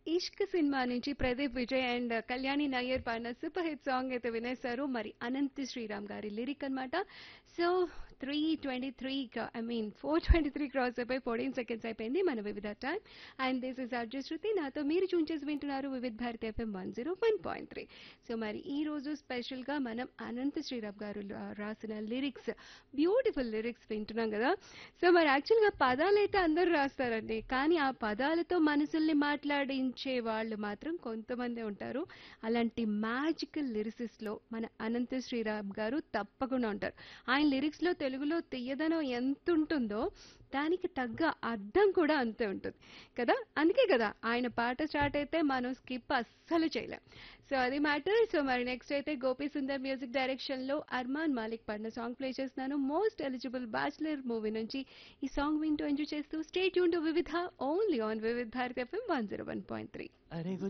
ఇష్క్ cinema నుంచి Pradeep Vijay and Kalyani Nayyar పాడిన super hit song అయితే వినేశారు మరి అనంత్ శ్రీరామ్ గారి లిరిక్ అన్నమాట so three twenty three I mean four twenty three cross అయిపోయి ఫోర్టీన్ సెకండ్స్ అయిపోయింది మన Vividh time and this is Arju Shruti నాతో మీరు చూన్ చేసి వింటున్నారు Vividh Bharati FM one zero one point three so మరి ఈ రోజు స్పెషల్గా మనం అనంత్ శ్రీరామ్ గారు రా- రాసిన లిరిక్స్ బ్యూటిఫుల్ లిరిక్స్ వింటున్నాం కదా సో మరి యాక్చువల్గా పదాలైతే అందరూ రాస్తారండి కానీ ఆ పదాలతో మనసుల్ని మాట్లాడించే వాళ్ళు మాత్రం కొంతమంది ఉంటారు అలాంటి మ్యాజికల్ లిరిసిస్ట్లో మన అనంత శ్రీరామ్ గారు తప్పకుండా ఉంటారు ఆయన లిరిక్స్లో తెలుగులో తీయదనం ఎంత ఉంటుందో దానికి తగ్గ అర్థం కూడా అంతే ఉంటుంది కదా అందుకే కదా ఆయన పాట స్టార్ట్ అయితే మనం స్కిప్ అస్సలు చేయలేం సో అది మ్యాటర్ సో మరి నెక్స్ట్ అయితే గోపి సుందర్ మ్యూజిక్ డైరెక్షన్ లో అర్మాన్ మాలిక్ పాడిన సాంగ్ ప్లే చేస్తున్నాను మోస్ట్ ఎలిజిబుల్ బ్యాచులర్ మూవీ నుంచి ఈ సాంగ్ వింటూ ఎంజాయ్ చేస్తూ స్టేట్ యూన్ టు వివిధ only on Vividh Bharat FM one zero one point three అరే